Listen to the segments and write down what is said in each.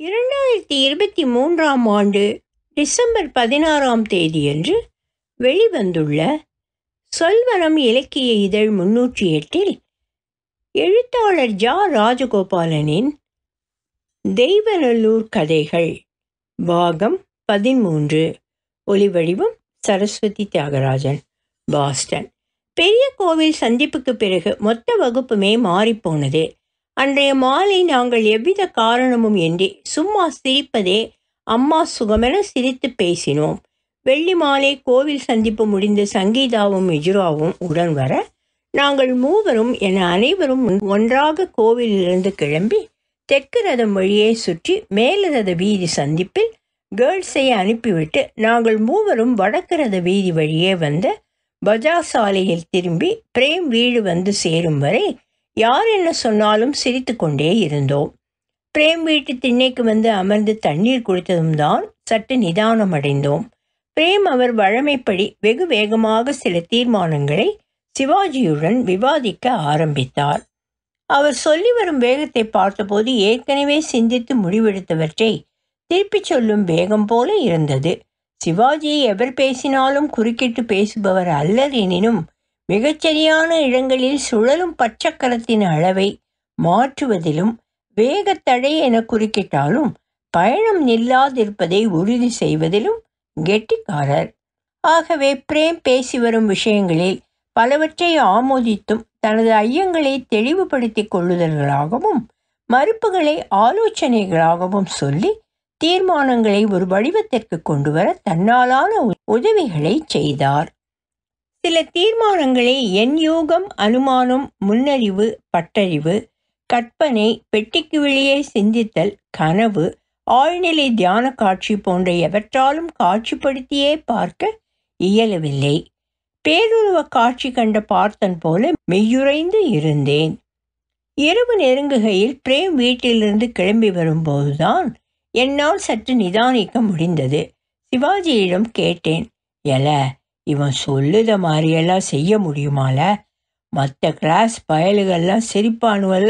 இரண்டாயிரத்தி இருபத்தி மூன்றாம் ஆண்டு டிசம்பர் பதினாறாம் தேதியன்று வெளிவந்துள்ள சொல்வனம் இலக்கிய இதழ் முன்னூற்றி எட்டில் எழுத்தாளர் ஜா ராஜகோபாலனின் தெய்வநல்லூர் கதைகள் பாகம் பதிமூன்று ஒலிவடிவம் சரஸ்வதி தியாகராஜன் பாஸ்டன் பெரிய கோவில் சந்திப்புக்கு பிறகு மொத்த வகுப்புமே மாறிப்போனது அன்றைய மாலை நாங்கள் எவ்வித காரணமும் இன்றி சும்மா சிரிப்பதே அம்மா சுகமென சிரித்து பேசினோம் வெள்ளி மாலை கோவில் சந்திப்பு முடிந்து சங்கீதாவும் மிஜுராவும் உடன் வர நாங்கள் மூவரும் என அனைவரும் ஒன்றாக கோவிலிருந்து கிளம்பி தெற்கு ரதம் வழியே சுற்றி மேல ரத வீதி சந்திப்பில் கேர்ள்ஸை அனுப்பிவிட்டு நாங்கள் மூவரும் வடக்கு ரத வீதி வழியே வந்த பஜார் சாலையில் திரும்பி பிரேம் வீடு வந்து சேரும் வரை யார் என்ன சொன்னாலும் சிரித்து கொண்டே இருந்தோம் பிரேம் வீட்டு திண்ணைக்கு வந்து அமர்ந்து தண்ணீர் குடித்ததும் தான் சற்று நிதானம் அடைந்தோம் பிரேம் அவர் வழமைப்படி வெகு வேகமாக சில தீர்மானங்களை சிவாஜியுடன் விவாதிக்க ஆரம்பித்தார் அவர் சொல்லி வரும் வேகத்தை பார்த்தபோது ஏற்கனவே சிந்தித்து முடிவெடுத்தவற்றை திருப்பிச் சொல்லும் வேகம் போல இருந்தது சிவாஜி எவர் பேசினாலும் குறுக்கிட்டு பேசுபவர் அல்லர் எனினும் மிகச்சரியான இடங்களில் சுழலும் பச்சக்கரத்தின் அளவை மாற்றுவதிலும் வேகத்தடை என குறுக்கிட்டாலும் பயணம் நில்லாதிருப்பதை உறுதி செய்வதிலும் கெட்டிக்காரர் ஆகவே பிரேம் பேசி வரும் விஷயங்களில் பலவற்றை ஆமோதித்தும் தனது ஐயங்களை தெளிவுபடுத்திக் கொள்ளுதல்களாகவும் மறுப்புகளை ஆலோசனைகளாகவும் சொல்லி தீர்மானங்களை ஒரு வடிவத்திற்கு கொண்டு வர தன்னாலான உதவிகளை செய்தார் சில தீர்மானங்களை என் யூகம் அனுமானம் முன்னறிவு பட்டறிவு கற்பனை பெட்டிக்கு வெளியே சிந்தித்தல் கனவு ஆழ்நிலை தியான காட்சி போன்ற எவற்றாலும் காட்சிப்படுத்தியே பார்க்க இயலவில்லை பேருருவ காட்சி கண்ட பார்த்தன் போல மெய்யுறைந்து இருந்தேன் இரவு நெருங்குகையில் பிரேம் வீட்டிலிருந்து கிளம்பி வரும்போதுதான் என்னால் சற்று நிதானிக்க முடிந்தது சிவாஜியிடம் கேட்டேன் எல இவன் சொல்லுத மாதிரியெல்லாம் செய்ய முடியுமால மற்ற கிளாஸ் பயலுகள்லாம் சிரிப்பானுவல்ல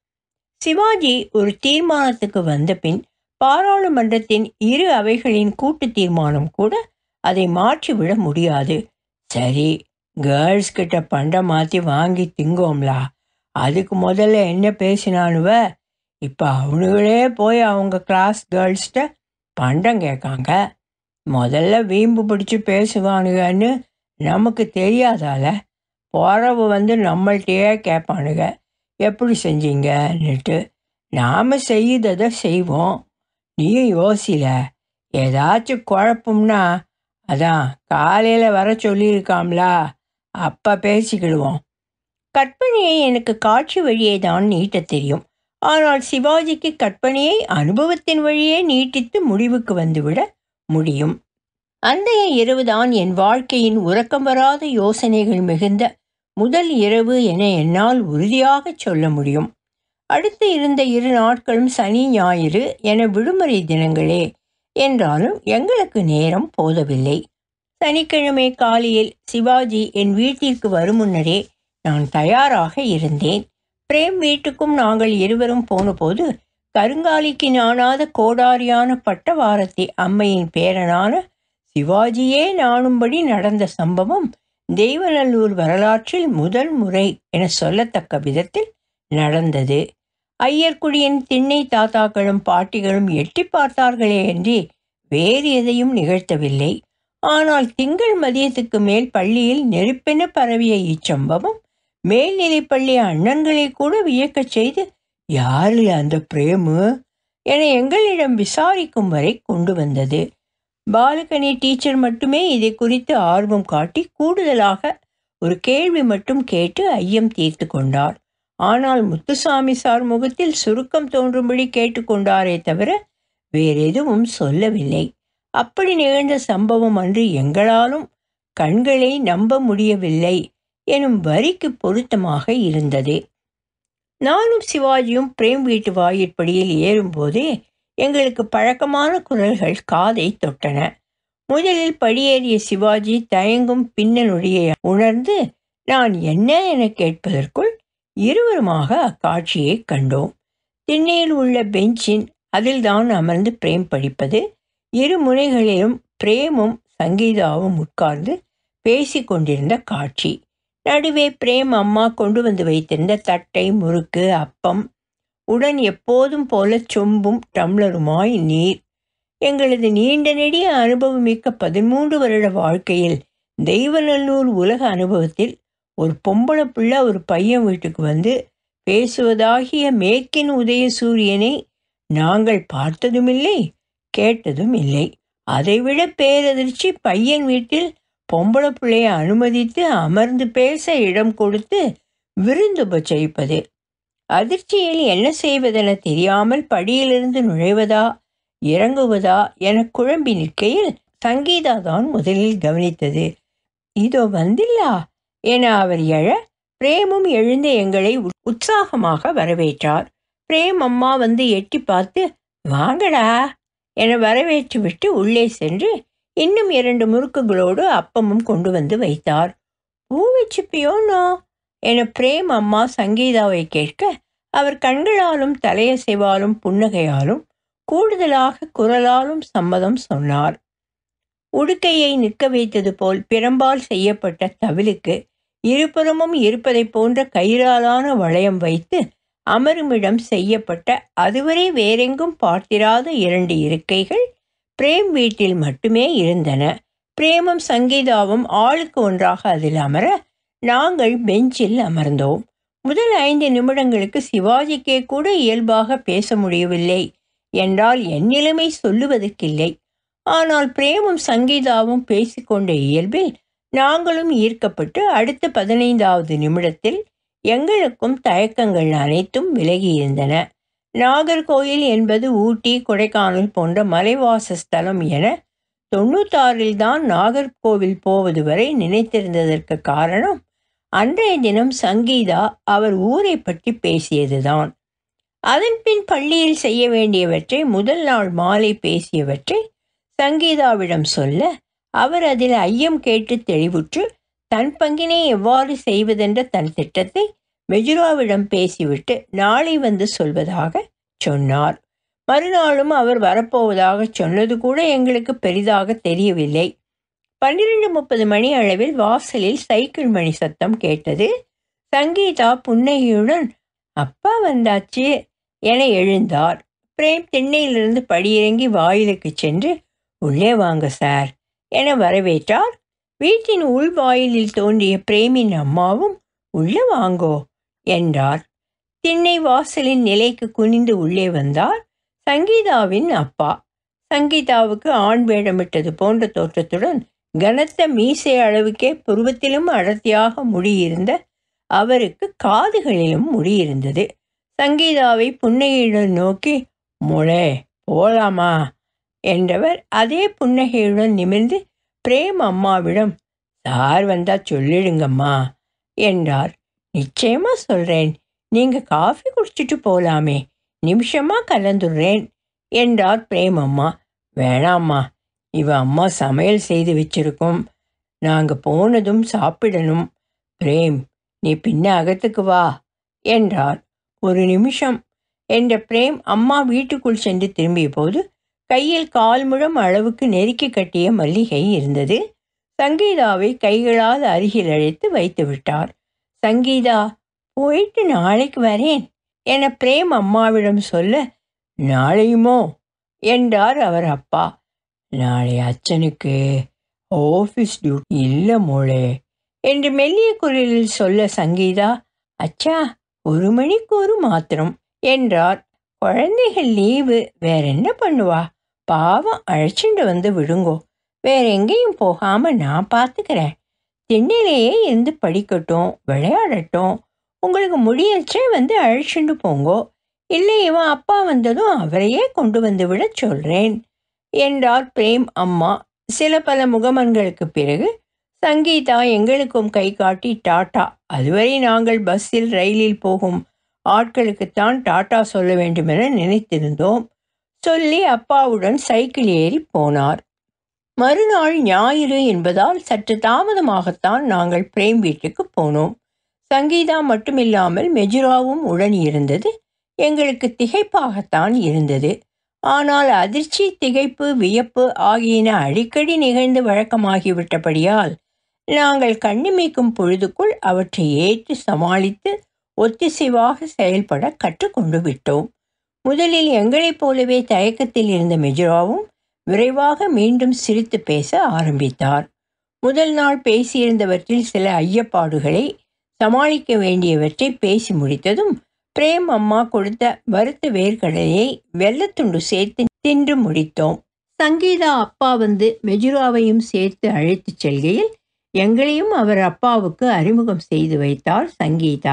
சிவாஜி ஒரு தீர்மானத்துக்கு வந்த பின் பாராளுமன்றத்தின் இரு அவைகளின் கூட்டு தீர்மானம் கூட அதை மாற்றிவிட முடியாது சரி கேர்ள்ஸ் கிட்ட பண்டை மாற்றி வாங்கி திங்கோம்லா அதுக்கு முதல்ல என்ன பேசினானுவ இப்போ அவனுங்களே போய் அவங்க கிளாஸ் கேர்ள்ஸ்கிட்ட பண்டம் கேட்காங்க முதல்ல வீம்பு பிடிச்சி பேசுவானுங்கன்னு நமக்கு தெரியாதால போறவு வந்து நம்மள்கிட்டயே கேட்பானுங்க எப்படி செஞ்சீங்கன்னுட்டு நாம் செய்ததை செய்வோம் நீயும் யோசில ஏதாச்சும் குழப்பம்னா அதான் காலையில் வர சொல்லியிருக்காம்லா அப்போ பேசிக்கிடுவோம் கற்பனையை எனக்கு காட்சி வழியே தான் நீட்ட தெரியும் ஆனால் சிவாஜிக்கு கற்பனையை அனுபவத்தின் வழியே நீட்டித்து முடிவுக்கு வந்துவிட முடியும் அன்றைய இரவுதான் என் வாழ்க்கையின் உறக்கம் வராத யோசனைகள் மிகுந்த முதல் இரவு என என்னால் உறுதியாக சொல்ல முடியும் அடுத்து இருந்த இரு நாட்களும் சனி ஞாயிறு என விடுமுறை தினங்களே என்றாலும் எங்களுக்கு நேரம் போதவில்லை சனிக்கிழமை காலையில் சிவாஜி என் வீட்டிற்கு வரும் முன்னரே நான் தயாராக இருந்தேன் பிரேம் வீட்டுக்கும் நாங்கள் இருவரும் போனபோது கருங்காலிக்கு நாணாத கோடாரியான பட்டவாரத்தி அம்மையின் பேரனான சிவாஜியே நாணும்படி நடந்த சம்பவம் தெய்வநல்லூர் வரலாற்றில் முதல் முறை என சொல்லத்தக்க விதத்தில் நடந்தது ஐயர்குடியின் திண்ணை தாத்தாக்களும் பாட்டிகளும் எட்டி பார்த்தார்களே என்று வேறு எதையும் நிகழ்த்தவில்லை ஆனால் திங்கள் மதியத்துக்கு மேல் பள்ளியில் நெருப்பென பரவிய இச்சம்பவம் மேல்நிலைப்பள்ளி அண்ணன்களை கூட வியக்கச் செய்து யாரில் அந்த பிரேமு என எங்களிடம் விசாரிக்கும் வரை கொண்டு வந்தது பாலகனி டீச்சர் மட்டுமே இதை குறித்து ஆர்வம் காட்டி கூடுதலாக ஒரு கேள்வி மட்டும் கேட்டு ஐயம் தீர்த்து கொண்டார் ஆனால் முத்துசாமி சார் முகத்தில் சுருக்கம் தோன்றும்படி கேட்டுக்கொண்டாரே தவிர வேறெதுவும் சொல்லவில்லை அப்படி நிகழ்ந்த சம்பவம் அன்று எங்களாலும் கண்களை நம்ப முடியவில்லை எனும் வரிக்கு பொருத்தமாக இருந்தது நானும் சிவாஜியும் பிரேம் வீட்டு வாயிற்படியில் ஏறும்போதே எங்களுக்கு பழக்கமான குரல்கள் காதை தொட்டன முதலில் படியேறிய சிவாஜி தயங்கும் பின்னனுடைய உணர்ந்து நான் என்ன என கேட்பதற்குள் இருவருமாக அக்காட்சியை கண்டோம் திண்ணையில் உள்ள பெஞ்சின் அதில்தான் அமர்ந்து பிரேம் படிப்பது இரு முனைகளிலும் பிரேமும் சங்கீதாவும் உட்கார்ந்து பேசி கொண்டிருந்த காட்சி நடுவே பிரேம் அம்மா கொண்டு வந்து வைத்திருந்த தட்டை முறுக்கு அப்பம் உடன் எப்போதும் போல சொம்பும் டம்ளருமாய் நீர் எங்களது நீண்ட நெடிய அனுபவமிக்க பதிமூன்று வருட வாழ்க்கையில் தெய்வநல்லூர் உலக அனுபவத்தில் ஒரு பொம்பளை பிள்ளை ஒரு பையன் வீட்டுக்கு வந்து பேசுவதாகிய மேற்கின் உதய சூரியனை நாங்கள் பார்த்ததுமில்லை கேட்டதும் இல்லை அதைவிட பேரதிர்ச்சி பையன் வீட்டில் பொம்பளை பிள்ளைய அனுமதித்து அமர்ந்து பேச இடம் கொடுத்து விருந்துபச்சரிப்பது அதிர்ச்சியில் என்ன செய்வதென தெரியாமல் படியிலிருந்து நுழைவதா இறங்குவதா என குழம்பி நிற்கையில் சங்கீதா தான் முதலில் கவனித்தது இதோ வந்தில்லா என அவர் எழ பிரேமும் எழுந்து எங்களை உற்சாகமாக வரவேற்றார் பிரேம் அம்மா வந்து எட்டி பார்த்து வாங்கடா என வரவேற்று விட்டு உள்ளே சென்று இன்னும் இரண்டு முறுக்குகளோடு அப்பமும் கொண்டு வந்து வைத்தார் பூ வச்சுப்பியோனோ என பிரேம் அம்மா சங்கீதாவை கேட்க அவர் கண்களாலும் தலையசைவாலும் புன்னகையாலும் கூடுதலாக குரலாலும் சம்மதம் சொன்னார் உடுக்கையை நிற்க வைத்தது போல் பிரம்பால் செய்யப்பட்ட தவிலுக்கு இருபுறமும் இருப்பதை போன்ற கயிறாலான வளையம் வைத்து அமருமிடம் செய்யப்பட்ட அதுவரை வேறெங்கும் பார்த்திராத இரண்டு இருக்கைகள் பிரேம் வீட்டில் மட்டுமே இருந்தன பிரேமும் சங்கீதாவும் ஆளுக்கு ஒன்றாக அதில் அமர நாங்கள் பெஞ்சில் அமர்ந்தோம் முதல் ஐந்து நிமிடங்களுக்கு சிவாஜிக்கே கூட இயல்பாக பேச முடியவில்லை என்றால் என் நிலைமை சொல்லுவதற்கில்லை ஆனால் பிரேமும் சங்கீதாவும் பேசிக்கொண்ட இயல்பில் நாங்களும் ஈர்க்கப்பட்டு அடுத்த பதினைந்தாவது நிமிடத்தில் எங்களுக்கும் தயக்கங்கள் அனைத்தும் விலகியிருந்தன நாகர்கோயில் என்பது ஊட்டி கொடைக்கானல் போன்ற மலைவாச ஸ்தலம் என தொண்ணூத்தாறில் தான் நாகர்கோவில் போவது வரை நினைத்திருந்ததற்கு காரணம் அன்றைய தினம் சங்கீதா அவர் ஊரை பற்றி பேசியதுதான் அதன்பின் பள்ளியில் செய்ய வேண்டியவற்றை முதல் நாள் மாலை பேசியவற்றை சங்கீதாவிடம் சொல்ல அவர் அதில் ஐயம் கேட்டு தெளிவுற்று தன் பங்கினை எவ்வாறு செய்வதென்ற தன் திட்டத்தை மெஜுராவிடம் பேசிவிட்டு நாளை வந்து சொல்வதாக சொன்னார் மறுநாளும் அவர் வரப்போவதாக சொன்னது கூட எங்களுக்கு பெரிதாக தெரியவில்லை பன்னிரண்டு முப்பது மணி அளவில் வாசலில் சைக்கிள் மணி சத்தம் கேட்டது சங்கீதா புன்னகையுடன் அப்பா வந்தாச்சு என எழுந்தார் பிரேம் திண்ணையிலிருந்து படியிறங்கி வாயிலுக்கு சென்று உள்ளே வாங்க சார் என வரவேற்றார் வீட்டின் உள்வாயிலில் தோன்றிய பிரேமின் அம்மாவும் உள்ள வாங்கோ என்றார் திண்ணை வாசலின் நிலைக்கு குனிந்து உள்ளே வந்தார் சங்கீதாவின் அப்பா சங்கீதாவுக்கு ஆண் வேடமிட்டது போன்ற தோற்றத்துடன் கனத்த மீசை அளவுக்கே புருவத்திலும் அடர்த்தியாக முடியிருந்த அவருக்கு காதுகளிலும் முடியிருந்தது சங்கீதாவை புன்னகையுடன் நோக்கி முளே போலாமா என்றவர் அதே புன்னகையுடன் நிமிர்ந்து பிரேம் அம்மாவிடம் சார் வந்தா சொல்லிடுங்கம்மா என்றார் நிச்சயமா சொல்றேன் நீங்க காஃபி குடிச்சிட்டு போலாமே நிமிஷமா கலந்துடுறேன் என்றார் பிரேம் அம்மா வேணாம்மா இவ அம்மா சமையல் செய்து வச்சிருக்கோம் நாங்க போனதும் சாப்பிடணும் பிரேம் நீ பின்ன அகத்துக்கு வா என்றார் ஒரு நிமிஷம் என்ற பிரேம் அம்மா வீட்டுக்குள் சென்று திரும்பிய போது கையில் கால் முழம் அளவுக்கு நெருக்கி கட்டிய மல்லிகை இருந்தது சங்கீதாவை கைகளால் அருகில் அழைத்து வைத்து விட்டார் சங்கீதா போயிட்டு நாளைக்கு வரேன் என பிரேம் அம்மாவிடம் சொல்ல நாளையுமோ என்றார் அவர் அப்பா நாளை அச்சனுக்கு ஆஃபீஸ் டியூட்டி இல்லை மோளே என்று மெல்லிய குரலில் சொல்ல சங்கீதா அச்சா ஒரு மணிக்கு ஒரு மாத்திரம் என்றார் குழந்தைகள் லீவு வேற என்ன பண்ணுவா பாவம் அழைச்சிட்டு வந்து விடுங்கோ வேற எங்கேயும் போகாம நான் பார்த்துக்கிறேன் திண்ணையிலேயே இருந்து படிக்கட்டும் விளையாடட்டும் உங்களுக்கு முடியச்சே வந்து அழைச்சிட்டு போங்கோ இல்லை இவன் அப்பா வந்ததும் அவரையே கொண்டு வந்து விட சொல்றேன் என்றார் பிரேம் அம்மா சில பல முகமன்களுக்கு பிறகு சங்கீதா எங்களுக்கும் கை காட்டி டாட்டா அதுவரை நாங்கள் பஸ்ஸில் ரயிலில் போகும் ஆட்களுக்குத்தான் டாட்டா சொல்ல வேண்டுமென நினைத்திருந்தோம் சொல்லி அப்பாவுடன் சைக்கிள் ஏறி போனார் மறுநாள் ஞாயிறு என்பதால் சற்று தாமதமாகத்தான் நாங்கள் பிரேம் வீட்டுக்கு போனோம் சங்கீதா மட்டுமில்லாமல் மெஜுராவும் உடன் இருந்தது எங்களுக்கு திகைப்பாகத்தான் இருந்தது ஆனால் அதிர்ச்சி திகைப்பு வியப்பு ஆகியன அடிக்கடி நிகழ்ந்து வழக்கமாகிவிட்டபடியால் நாங்கள் கண்ணிமைக்கும் பொழுதுக்குள் அவற்றை ஏற்று சமாளித்து ஒத்திசைவாக செயல்பட கற்றுக்கொண்டு விட்டோம் முதலில் எங்களைப் போலவே தயக்கத்தில் இருந்த மெஜுராவும் விரைவாக மீண்டும் சிரித்து பேச ஆரம்பித்தார் முதல் நாள் பேசியிருந்தவற்றில் சில ஐயப்பாடுகளை சமாளிக்க வேண்டியவற்றை பேசி முடித்ததும் பிரேம் அம்மா கொடுத்த வறுத்த வேர்க்கடலையை வெள்ளத்துண்டு சேர்த்து தின்று முடித்தோம் சங்கீதா அப்பா வந்து மெஜுராவையும் சேர்த்து அழைத்துச் செல்கையில் எங்களையும் அவர் அப்பாவுக்கு அறிமுகம் செய்து வைத்தார் சங்கீதா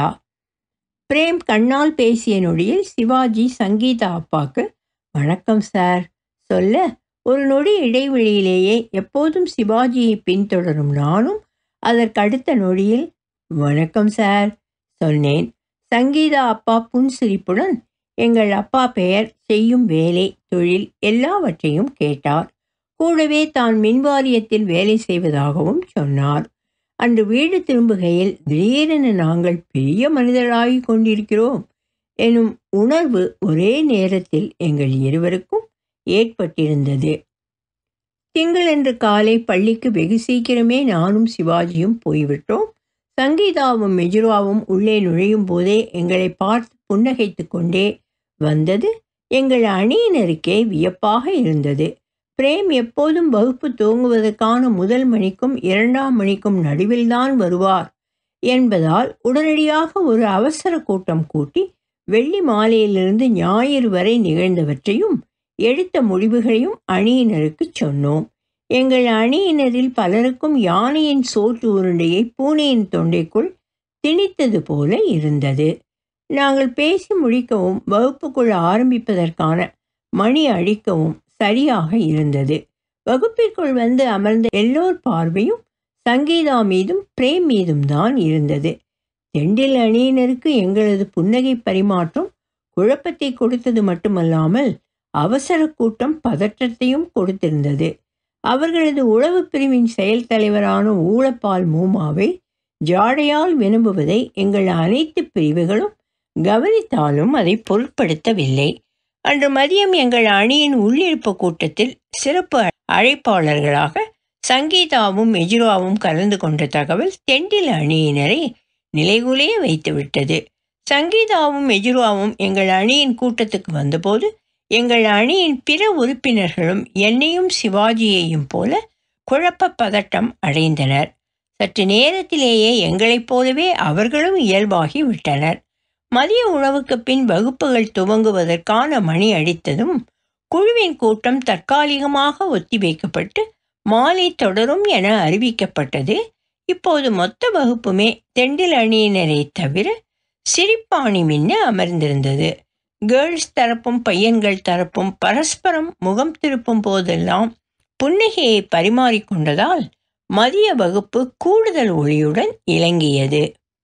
பிரேம் கண்ணால் பேசிய நொடியில் சிவாஜி சங்கீதா அப்பாக்கு வணக்கம் சார் சொல்ல ஒரு நொடி இடைவெளியிலேயே எப்போதும் சிவாஜியை பின்தொடரும் நானும் அதற்கடுத்த நொடியில் வணக்கம் சார் சொன்னேன் சங்கீதா அப்பா புன்சிரிப்புடன் எங்கள் அப்பா பெயர் செய்யும் வேலை தொழில் எல்லாவற்றையும் கேட்டார் கூடவே தான் மின்வாரியத்தில் வேலை செய்வதாகவும் சொன்னார் அன்று வீடு திரும்புகையில் திடீரென நாங்கள் பெரிய மனிதராகிக் கொண்டிருக்கிறோம் எனும் உணர்வு ஒரே நேரத்தில் எங்கள் இருவருக்கும் ஏற்பட்டிருந்தது திங்களன்று காலை பள்ளிக்கு வெகு சீக்கிரமே நானும் சிவாஜியும் போய்விட்டோம் சங்கீதாவும் மெஜுராவும் உள்ளே நுழையும் போதே எங்களை பார்த்து புன்னகைத்து கொண்டே வந்தது எங்கள் அணியினருக்கே வியப்பாக இருந்தது பிரேம் எப்போதும் வகுப்பு துவங்குவதற்கான முதல் மணிக்கும் இரண்டாம் மணிக்கும் நடுவில்தான் வருவார் என்பதால் உடனடியாக ஒரு அவசர கூட்டம் கூட்டி வெள்ளி மாலையிலிருந்து ஞாயிறு வரை நிகழ்ந்தவற்றையும் எடுத்த முடிவுகளையும் அணியினருக்கு சொன்னோம் எங்கள் அணியினரில் பலருக்கும் யானையின் சோற்று உருண்டையை பூனையின் தொண்டைக்குள் திணித்தது போல இருந்தது நாங்கள் பேசி முடிக்கவும் வகுப்புக்குள் ஆரம்பிப்பதற்கான மணி அடிக்கவும் சரியாக இருந்தது வகுப்பிற்குள் வந்து அமர்ந்த எல்லோர் பார்வையும் சங்கீதா மீதும் பிரேம் மீதும் தான் இருந்தது தெண்டில் அணியினருக்கு எங்களது புன்னகை பரிமாற்றம் குழப்பத்தை கொடுத்தது மட்டுமல்லாமல் அவசர கூட்டம் பதற்றத்தையும் கொடுத்திருந்தது அவர்களது உளவு பிரிவின் செயல் தலைவரான ஊழப்பால் மூமாவை ஜாடையால் விரும்புவதை எங்கள் அனைத்து பிரிவுகளும் கவனித்தாலும் அதை பொருட்படுத்தவில்லை அன்று மதியம் எங்கள் அணியின் உள்ளிருப்பு கூட்டத்தில் சிறப்பு அழைப்பாளர்களாக சங்கீதாவும் மெஜுராவும் கலந்து கொண்ட தகவல் தெண்டில் அணியினரை நிலைகுலைய வைத்துவிட்டது சங்கீதாவும் மெஜுராவும் எங்கள் அணியின் கூட்டத்துக்கு வந்தபோது எங்கள் அணியின் பிற உறுப்பினர்களும் என்னையும் சிவாஜியையும் போல குழப்ப பதட்டம் அடைந்தனர் சற்று நேரத்திலேயே எங்களைப் போலவே அவர்களும் இயல்பாகி விட்டனர் மதிய உணவுக்கு பின் வகுப்புகள் துவங்குவதற்கான மணி அடித்ததும் குழுவின் கூட்டம் தற்காலிகமாக ஒத்திவைக்கப்பட்டு மாலை தொடரும் என அறிவிக்கப்பட்டது இப்போது மொத்த வகுப்புமே தெண்டில் அணியினரை தவிர சிரிப்பாணி மின்ன அமர்ந்திருந்தது கேர்ள்ஸ் தரப்பும் பையன்கள் தரப்பும் பரஸ்பரம் முகம் திருப்பும் போதெல்லாம் புன்னகையை பரிமாறிக்கொண்டதால் மதிய வகுப்பு கூடுதல் ஒளியுடன் இலங்கியது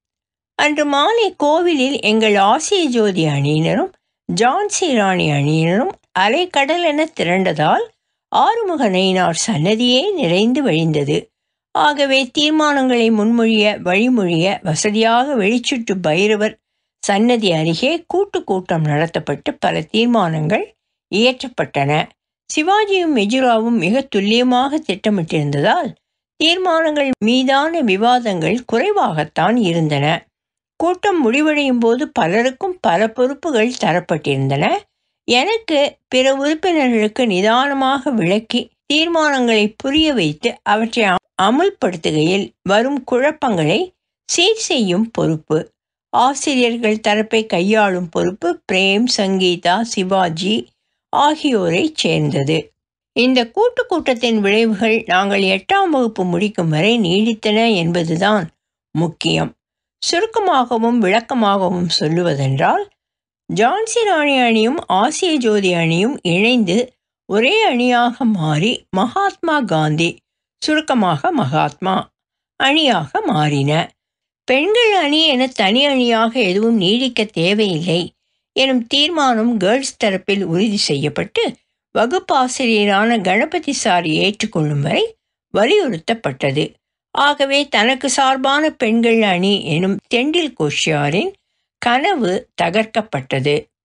அன்று மாலை கோவிலில் எங்கள் ஆசிய ஜோதி அணியினரும் ஜான்சி ராணி அணியினரும் அலைக்கடலென திரண்டதால் ஆறுமுக நயினார் சன்னதியே நிறைந்து வழிந்தது ஆகவே தீர்மானங்களை முன்மொழிய வழிமொழிய வசதியாக வெளிச்சுட்டு பைரவர் சன்னதி அருகே கூட்டு கூட்டம் நடத்தப்பட்டு பல தீர்மானங்கள் இயற்றப்பட்டன சிவாஜியும் மெஜுராவும் மிக துல்லியமாக திட்டமிட்டிருந்ததால் தீர்மானங்கள் மீதான விவாதங்கள் குறைவாகத்தான் இருந்தன கூட்டம் முடிவடையும் போது பலருக்கும் பல பொறுப்புகள் தரப்பட்டிருந்தன எனக்கு பிற உறுப்பினர்களுக்கு நிதானமாக விளக்கி தீர்மானங்களை புரிய வைத்து அவற்றை அமுல்படுத்துகையில் வரும் குழப்பங்களை சீர் செய்யும் பொறுப்பு ஆசிரியர்கள் தரப்பை கையாளும் பொறுப்பு பிரேம் சங்கீதா சிவாஜி ஆகியோரை சேர்ந்தது இந்த கூட்டு கூட்டத்தின் விளைவுகள் நாங்கள் எட்டாம் வகுப்பு முடிக்கும் வரை நீடித்தன என்பதுதான் முக்கியம் சுருக்கமாகவும் விளக்கமாகவும் சொல்லுவதென்றால் ஜான்சி ராணி அணியும் ஆசிய ஜோதி அணியும் இணைந்து ஒரே அணியாக மாறி மகாத்மா காந்தி சுருக்கமாக மகாத்மா அணியாக மாறின பெண்கள் அணி என தனி அணியாக எதுவும் நீடிக்க தேவையில்லை எனும் தீர்மானம் கேர்ள்ஸ் தரப்பில் உறுதி செய்யப்பட்டு வகுப்பாசிரியரான கணபதி சார் ஏற்றுக்கொள்ளும் வரை வலியுறுத்தப்பட்டது ஆகவே தனக்கு சார்பான பெண்கள் அணி எனும் தெண்டில் கோஷியாரின் கனவு தகர்க்கப்பட்டது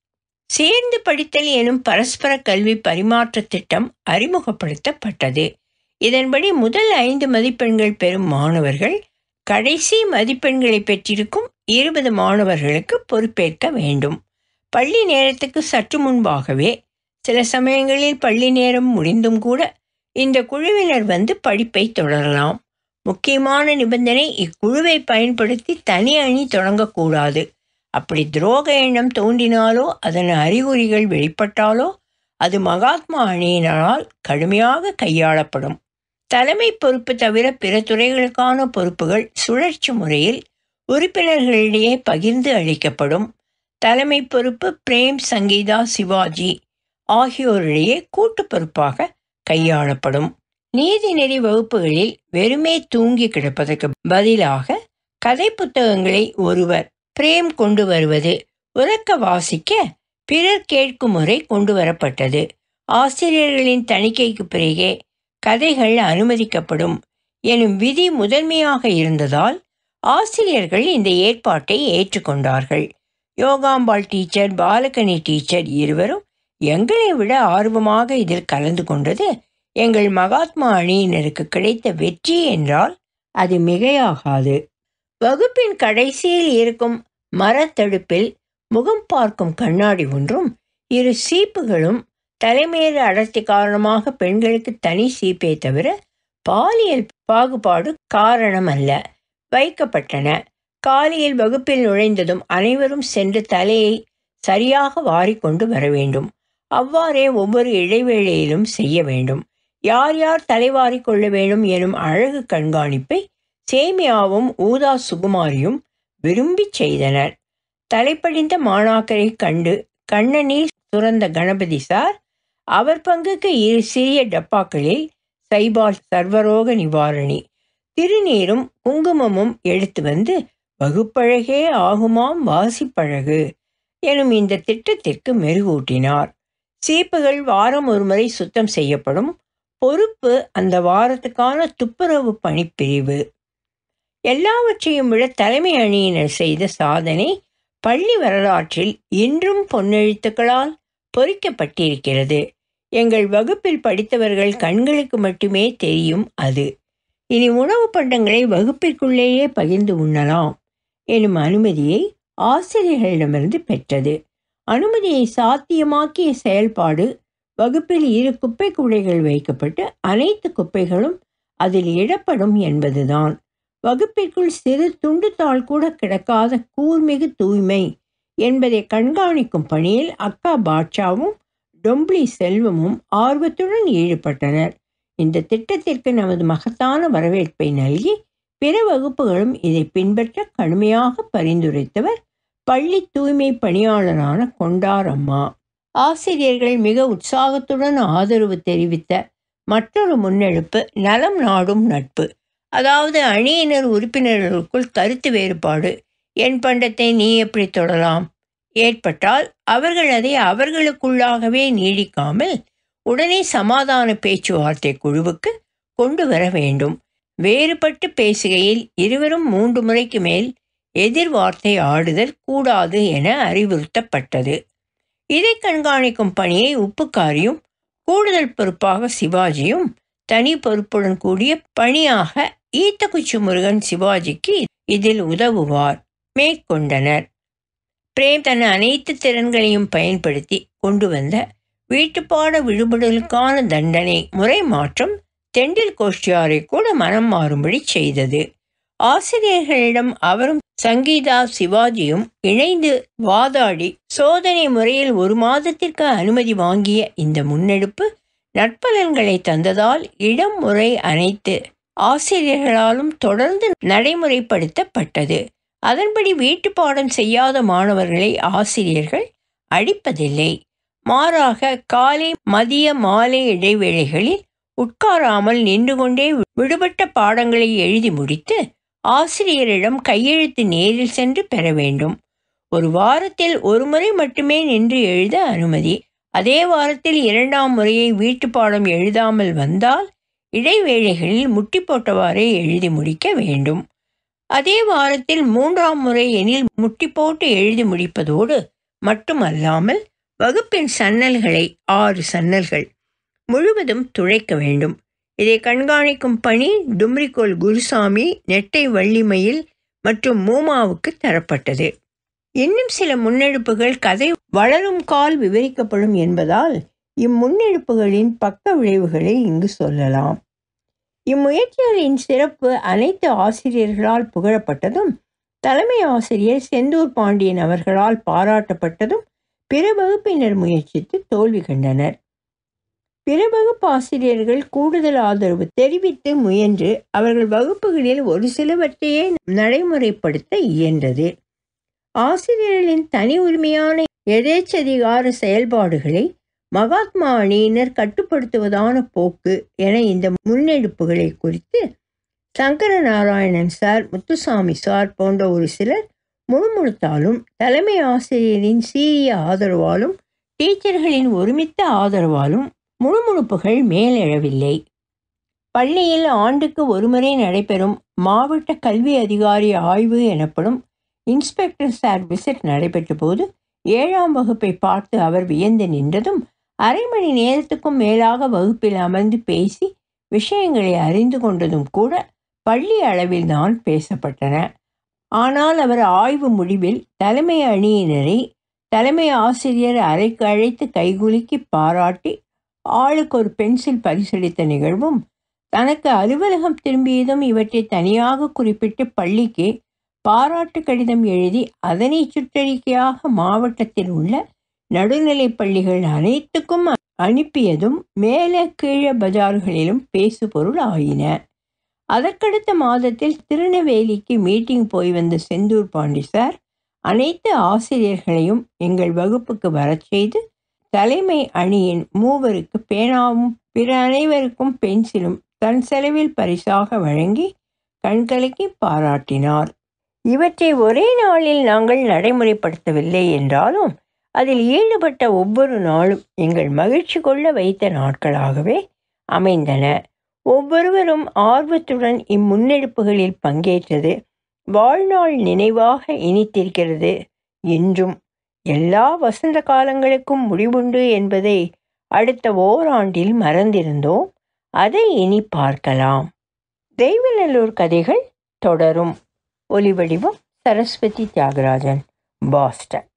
சேர்ந்து படித்தல் எனும் பரஸ்பர கல்வி பரிமாற்ற திட்டம் அறிமுகப்படுத்தப்பட்டது இதன்படி முதல் ஐந்து மதிப்பெண்கள் பெறும் மாணவர்கள் கடைசி மதிப்பெண்களை பெற்றிருக்கும் இருபது மாணவர்களுக்கு பொறுப்பேற்க வேண்டும் பள்ளி நேரத்துக்கு சற்று முன்பாகவே சில சமயங்களில் பள்ளி நேரம் முடிந்தும் கூட இந்த குழுவினர் வந்து படிப்பை தொடரலாம் முக்கியமான நிபந்தனை இக்குழுவை பயன்படுத்தி தனி அணி தொடங்கக்கூடாது அப்படி துரோக எண்ணம் தோன்றினாலோ அதன் அறிகுறிகள் வெளிப்பட்டாலோ அது மகாத்மா அணியினரால் கடுமையாக கையாளப்படும் தலைமை பொறுப்பு தவிர பிற துறைகளுக்கான பொறுப்புகள் சுழற்சி முறையில் உறுப்பினர்களிடையே பகிர்ந்து அளிக்கப்படும் தலைமை பொறுப்பு பிரேம் சங்கீதா சிவாஜி ஆகியோரிடையே கூட்டு பொறுப்பாக கையாளப்படும் நீதிநெறி வகுப்புகளில் வெறுமே தூங்கி கிடப்பதற்கு பதிலாக கதை புத்தகங்களை ஒருவர் பிரேம் கொண்டு வருவது உறக்க வாசிக்க பிறர் கேட்கும் முறை கொண்டு வரப்பட்டது ஆசிரியர்களின் தணிக்கைக்கு பிறகே கதைகள் அனுமதிக்கப்படும் எனும் விதி முதன்மையாக இருந்ததால் ஆசிரியர்கள் இந்த ஏற்பாட்டை ஏற்றுக்கொண்டார்கள் யோகாம்பாள் டீச்சர் பாலகனி டீச்சர் இருவரும் எங்களை விட ஆர்வமாக இதில் கலந்து கொண்டது எங்கள் மகாத்மா அணியினருக்கு கிடைத்த வெற்றி என்றால் அது மிகையாகாது வகுப்பின் கடைசியில் இருக்கும் மரத்தடுப்பில் முகம் பார்க்கும் கண்ணாடி ஒன்றும் இரு சீப்புகளும் தலைமையில அடர்த்தி காரணமாக பெண்களுக்கு தனி சீப்பே தவிர பாலியல் பாகுபாடு காரணம் அல்ல வைக்கப்பட்டன காலையில் வகுப்பில் நுழைந்ததும் அனைவரும் சென்று தலையை சரியாக வாரிக்கொண்டு வர வேண்டும் அவ்வாறே ஒவ்வொரு இடைவேளையிலும் செய்ய வேண்டும் யார் யார் தலைவாரி கொள்ள வேண்டும் எனும் அழகு கண்காணிப்பை சேமியாவும் ஊதா சுகுமாரியும் விரும்பி செய்தனர் தலைப்படிந்த மாணாக்கரை கண்டு கண்ணநீர் சுரந்த கணபதி சார் அவர் பங்குக்கு இரு சிறிய டப்பாக்களில் சைபால் சர்வரோக நிவாரணி திருநீரும் குங்குமமும் எடுத்து வந்து வகுப்பழகே ஆகுமாம் வாசிப்பழகு எனும் இந்த திட்டத்திற்கு மெருகூட்டினார் சீப்புகள் வாரம் ஒருமுறை சுத்தம் செய்யப்படும் பொறுப்பு அந்த வாரத்துக்கான துப்புரவு பணிப்பிரிவு எல்லாவற்றையும் விட தலைமை அணியினர் செய்த சாதனை பள்ளி வரலாற்றில் இன்றும் பொன்னெழுத்துக்களால் பொறிக்கப்பட்டிருக்கிறது எங்கள் வகுப்பில் படித்தவர்கள் கண்களுக்கு மட்டுமே தெரியும் அது இனி உணவு பண்டங்களை வகுப்பிற்குள்ளேயே பகிர்ந்து உண்ணலாம் எனும் அனுமதியை ஆசிரியர்களிடமிருந்து பெற்றது அனுமதியை சாத்தியமாக்கிய செயல்பாடு வகுப்பில் இரு குப்பை கூடைகள் வைக்கப்பட்டு அனைத்து குப்பைகளும் அதில் இடப்படும் என்பதுதான் வகுப்பிற்குள் சிறு துண்டுத்தாள் கூட கிடக்காத கூர்மிகு தூய்மை என்பதை கண்காணிக்கும் பணியில் அக்கா பாட்சாவும் டொம்ப்ளி செல்வமும் ஆர்வத்துடன் ஈடுபட்டனர் இந்த திட்டத்திற்கு நமது மகத்தான வரவேற்பை நல்கி பிற வகுப்புகளும் இதை பின்பற்ற கடுமையாக பரிந்துரைத்தவர் பள்ளி தூய்மை பணியாளரான கொண்டார் அம்மா ஆசிரியர்கள் மிக உற்சாகத்துடன் ஆதரவு தெரிவித்த மற்றொரு முன்னெடுப்பு நலம் நாடும் நட்பு அதாவது அணியினர் உறுப்பினர்களுக்குள் கருத்து வேறுபாடு என் பண்டத்தை நீ எப்படி தொடலாம் ஏற்பட்டால் அவர்கள் அதை அவர்களுக்குள்ளாகவே நீடிக்காமல் உடனே சமாதான பேச்சுவார்த்தை குழுவுக்கு கொண்டு வர வேண்டும் வேறுபட்டு பேசுகையில் இருவரும் மூன்று முறைக்கு மேல் எதிர்வார்த்தை ஆடுதல் கூடாது என அறிவுறுத்தப்பட்டது இதை கண்காணிக்கும் பணியை உப்புக்காரியும் கூடுதல் பொறுப்பாக சிவாஜியும் தனி பொறுப்புடன் கூடிய பணியாக ஈத்தக்குச்சி முருகன் சிவாஜிக்கு இதில் உதவுவார் மேற்கொண்டனர் பிரேம் தன் அனைத்து திறன்களையும் பயன்படுத்தி கொண்டு வந்த வீட்டுப்பாட விடுபடலுக்கான தண்டனை முறை மாற்றம் தெண்டில் கோஷ்டியாரை கூட மனம் மாறும்படி செய்தது ஆசிரியர்களிடம் அவரும் சங்கீதா சிவாஜியும் இணைந்து வாதாடி சோதனை முறையில் ஒரு மாதத்திற்கு அனுமதி வாங்கிய இந்த முன்னெடுப்பு நற்பலன்களை தந்ததால் இடம் முறை அனைத்து ஆசிரியர்களாலும் தொடர்ந்து நடைமுறைப்படுத்தப்பட்டது அதன்படி வீட்டு பாடம் செய்யாத மாணவர்களை ஆசிரியர்கள் அடிப்பதில்லை மாறாக காலை மதிய மாலை இடைவேளைகளில் உட்காராமல் நின்று கொண்டே விடுபட்ட பாடங்களை எழுதி முடித்து ஆசிரியரிடம் கையெழுத்து நேரில் சென்று பெற வேண்டும் ஒரு வாரத்தில் ஒரு முறை மட்டுமே நின்று எழுத அனுமதி அதே வாரத்தில் இரண்டாம் முறையை வீட்டு பாடம் எழுதாமல் வந்தால் இடைவேளைகளில் முட்டி போட்டவாறே எழுதி முடிக்க வேண்டும் அதே வாரத்தில் மூன்றாம் முறை எனில் முட்டி போட்டு எழுதி முடிப்பதோடு மட்டுமல்லாமல் வகுப்பின் சன்னல்களை ஆறு சன்னல்கள் முழுவதும் துளைக்க வேண்டும் இதை கண்காணிக்கும் பணி டும்ரிகோல் குருசாமி நெட்டை வள்ளிமயில் மற்றும் மூமாவுக்கு தரப்பட்டது இன்னும் சில முன்னெடுப்புகள் கதை வளரும் கால் விவரிக்கப்படும் என்பதால் இம்முன்னெடுப்புகளின் பக்க விளைவுகளை இங்கு சொல்லலாம் இம்முயற்சிகளின் சிறப்பு அனைத்து ஆசிரியர்களால் புகழப்பட்டதும் தலைமை ஆசிரியர் செந்தூர் பாண்டியன் அவர்களால் பாராட்டப்பட்டதும் பிற வகுப்பினர் முயற்சித்து தோல்வி கண்டனர் பிற வகுப்பு ஆசிரியர்கள் கூடுதல் ஆதரவு தெரிவித்து முயன்று அவர்கள் வகுப்புகளில் ஒரு சிலவற்றையே நடைமுறைப்படுத்த இயன்றது ஆசிரியர்களின் தனி உரிமையான எதேச்சதிகார செயல்பாடுகளை மகாத்மா அணியினர் கட்டுப்படுத்துவதான போக்கு என இந்த முன்னெடுப்புகளை குறித்து சங்கர நாராயணன் சார் முத்துசாமி சார் போன்ற ஒரு சிலர் முணுமுணுத்தாலும் தலைமை ஆசிரியரின் சீரிய ஆதரவாலும் டீச்சர்களின் ஒருமித்த ஆதரவாலும் முணுமுணுப்புகள் மேலெழவில்லை பள்ளியில் ஆண்டுக்கு ஒருமுறை நடைபெறும் மாவட்ட கல்வி அதிகாரி ஆய்வு எனப்படும் இன்ஸ்பெக்டர் சார் விசிட் நடைபெற்ற போது ஏழாம் வகுப்பை பார்த்து அவர் வியந்து நின்றதும் அரை மணி நேரத்துக்கும் மேலாக வகுப்பில் அமர்ந்து பேசி விஷயங்களை அறிந்து கொண்டதும் கூட பள்ளி அளவில் தான் பேசப்பட்டன ஆனால் அவர் ஆய்வு முடிவில் தலைமை அணியினரை தலைமை ஆசிரியர் அறைக்கு அழைத்து கைகுலுக்கி பாராட்டி ஆளுக்கு ஒரு பென்சில் பரிசளித்த நிகழ்வும் தனக்கு அலுவலகம் திரும்பியதும் இவற்றை தனியாக குறிப்பிட்டு பள்ளிக்கு பாராட்டு கடிதம் எழுதி அதனை சுற்றறிக்கையாக மாவட்டத்தில் உள்ள நடுநிலை பள்ளிகள் அனைத்துக்கும் அனுப்பியதும் மேலே கீழே பஜார்களிலும் பேசுபொருள் ஆயின அதற்கடுத்த மாதத்தில் திருநெல்வேலிக்கு மீட்டிங் போய் வந்த செந்தூர் பாண்டி சார் அனைத்து ஆசிரியர்களையும் எங்கள் வகுப்புக்கு வரச் செய்து தலைமை அணியின் மூவருக்கு பேனாவும் பிற அனைவருக்கும் பென்சிலும் தன் செலவில் பரிசாக வழங்கி கண்கலக்கி பாராட்டினார் இவற்றை ஒரே நாளில் நாங்கள் நடைமுறைப்படுத்தவில்லை என்றாலும் அதில் ஈடுபட்ட ஒவ்வொரு நாளும் எங்கள் மகிழ்ச்சி கொள்ள வைத்த நாட்களாகவே அமைந்தன ஒவ்வொருவரும் ஆர்வத்துடன் இம்முன்னெடுப்புகளில் பங்கேற்றது வாழ்நாள் நினைவாக இனித்திருக்கிறது என்றும் எல்லா வசந்த காலங்களுக்கும் முடிவுண்டு என்பதை அடுத்த ஓராண்டில் மறந்திருந்தோம் அதை இனி பார்க்கலாம் தெய்வநல்லூர் கதைகள் தொடரும் ஒலிவடிவம் சரஸ்வதி தியாகராஜன் பாஸ்டன்